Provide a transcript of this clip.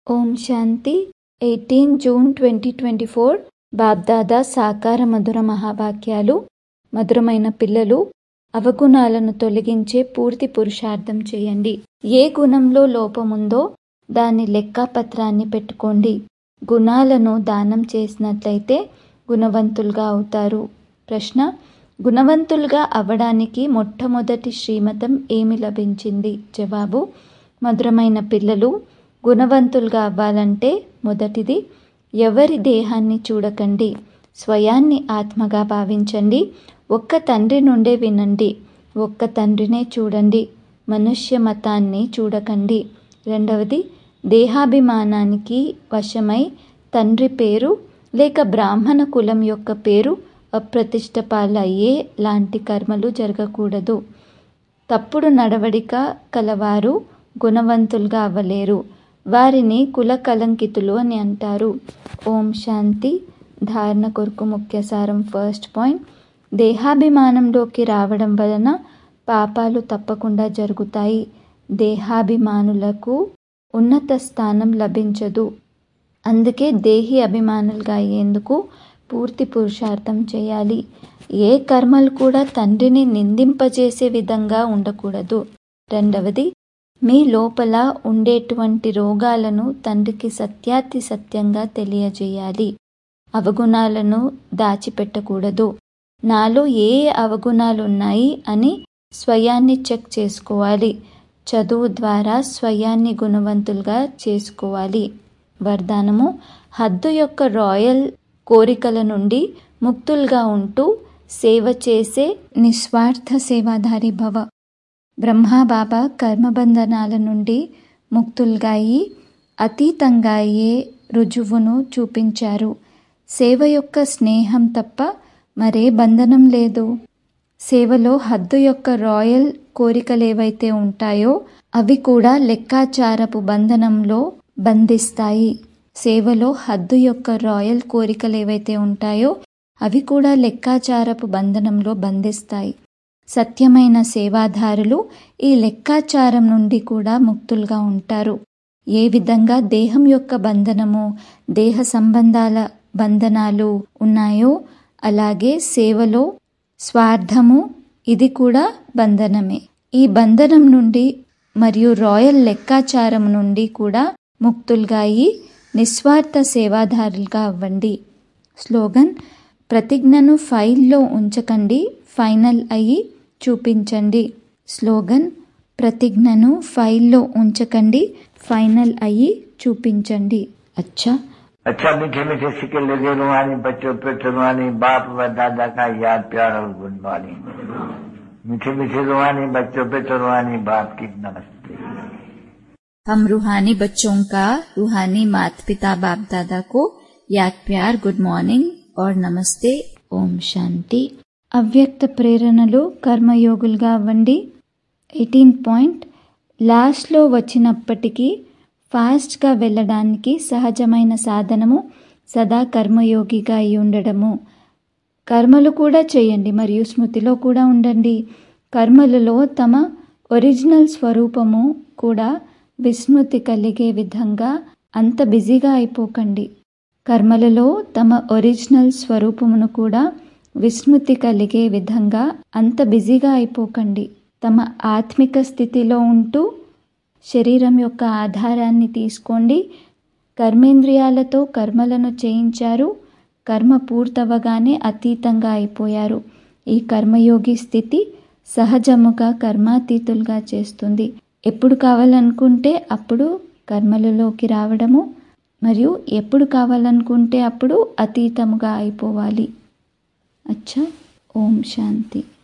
ఓం శాంతి eighteen June twenty twenty four BapDada సాకార మధుర మహావాక్యాలు మధురమైన పిల్లలు అవగుణాలను తొలగించే పూర్తి పురుషార్థం చేయండి ఏ గుణంలో లోపముందో దాని లెక్కాపత్రాన్ని పెట్టుకోండి గుణాలను దానం చేసినట్లయితే గుణవంతులుగా అవుతారు ప్రశ్న గుణవంతులుగా అవ్వడానికి మొట్టమొదటి శ్రీమతం ఏమి లభించింది జవాబు మధురమైన పిల్లలు గుణవంతులుగా అవ్వాలంటే మొదటిది ఎవరి దేహాన్ని చూడకండి స్వయాన్ని ఆత్మగా భావించండి ఒక్క తండ్రి నుండే వినండి ఒక్క తండ్రినే చూడండి మనుష్య మతాన్ని చూడకండి రెండవది దేహాభిమానానికి వశమై తండ్రి పేరు లేక బ్రాహ్మణ కులం యొక్క పేరు అప్రతిష్ట పాలయ్యే లాంటి కర్మలు జరగకూడదు తప్పుడు నడవడిక కలవారు గుణవంతులుగా అవ్వలేరు వారిని కుల కలంకితులు అని అంటారు ఓం శాంతి ధారణ కొరకు ముఖ్య సారం ఫస్ట్ పాయింట్ దేహాభిమానంలోకి రావడం వలన పాపాలు తప్పకుండా జరుగుతాయి దేహాభిమానులకు ఉన్నత స్థానం లభించదు అందుకే దేహి అభిమానులుగా అయ్యేందుకు పూర్తి పురుషార్థం చేయాలి ఏ కర్మలు కూడా తండ్రిని నిందింపజేసే విధంగా ఉండకూడదు రెండవది మీ లోపల ఉండేటువంటి రోగాలను తండ్రికి సత్యాతి సత్యంగా తెలియజేయాలి అవగుణాలను దాచిపెట్టకూడదు నాలో ఏ అవగుణాలు ఉన్నాయి అని స్వయాన్ని చెక్ చేసుకోవాలి చదువు ద్వారా స్వయాన్ని గుణవంతులుగా చేసుకోవాలి వరదానము హద్దు యొక్క రాయల్ కోరికల నుండి ముక్తులుగా ఉంటూ సేవ చేసే నిస్వార్థ సేవాధారి భవ బ్రహ్మాబాబా కర్మబంధనాల నుండి ముక్తులుగా అయి అతీతంగా అయ్యే రుజువును చూపించారు సేవ యొక్క స్నేహం తప్ప మరే బంధనం లేదు సేవలో హద్దు యొక్క రాయల్ కోరికలు ఏవైతే ఉంటాయో అవి కూడా లెక్కాచారపు బంధనంలో బంధిస్తాయి సేవలో హద్దు యొక్క రాయల్ కోరికలు ఏవైతే ఉంటాయో అవి కూడా లెక్కాచారపు బంధనంలో బంధిస్తాయి సత్యమైన సేవాదారులు ఈ లెక్కాచారం నుండి కూడా ముక్తులుగా ఉంటారు ఏ విధంగా దేహం యొక్క బంధనము దేహ సంబంధాల బంధనాలు ఉన్నాయో అలాగే సేవలో స్వార్థము ఇది కూడా బంధనమే ఈ బంధనం నుండి మరియు రాయల్ లెక్కాచారం నుండి కూడా ముక్తులుగా అయి నిస్వార్థ సేవాదారులుగా అవ్వండి స్లోగన్ ప్రతిజ్ఞను ఫైల్లో ఉంచకండి ఫైనల్ అయ్యి చూపించండి స్లోగన్ ప్రతిజ్ఞను ఫైల్లో ఉంచకండి ఫైనల్ అయ్యి చూపించండి అచ్చా अच्छा मीठे मीठे सिक्के लगे रुहानी बच्चों पे रुहानी बाप व दादा का याद प्यार और गुड मॉर्निंग मीठे मीठे रुहानी बच्चों पे रुहानी बाप की नमस्ते हम रूहानी बच्चों का रूहानी माता पिता बाप दादा को याद प्यार గుడ్ మార్నింగ్ और నమస్తే ఓం శాంతి అవ్యక్త ప్రేరణలు కర్మయోగులుగా అవ్వండి ఎయిటీన్ పాయింట్ లాస్ట్లో వచ్చినప్పటికీ ఫాస్ట్గా వెళ్ళడానికి సహజమైన సాధనము సదా కర్మయోగిగా అయి ఉండడము కర్మలు కూడా చేయండి మరియు స్మృతిలో కూడా ఉండండి కర్మలలో తమ ఒరిజినల్ స్వరూపము కూడా విస్మృతి కలిగే విధంగా అంత బిజీగా అయిపోకండి కర్మలలో తమ ఒరిజినల్ స్వరూపమును కూడా విస్మృతి కలిగే విధంగా అంత బిజీగా అయిపోకండి తమ ఆత్మిక స్థితిలో ఉంటూ శరీరం యొక్క ఆధారాన్ని తీసుకోండి కర్మేంద్రియాలతో కర్మలను చేయించారు కర్మ పూర్తవగానే అతీతంగా అయిపోయారు ఈ కర్మయోగి స్థితి సహజముగా కర్మాతీతులుగా చేస్తుంది ఎప్పుడు కావాలనుకుంటే అప్పుడు కర్మలలోకి రావడము మరియు ఎప్పుడు కావాలనుకుంటే అప్పుడు అతీతముగా అయిపోవాలి అచ్చా ఓం శాంతి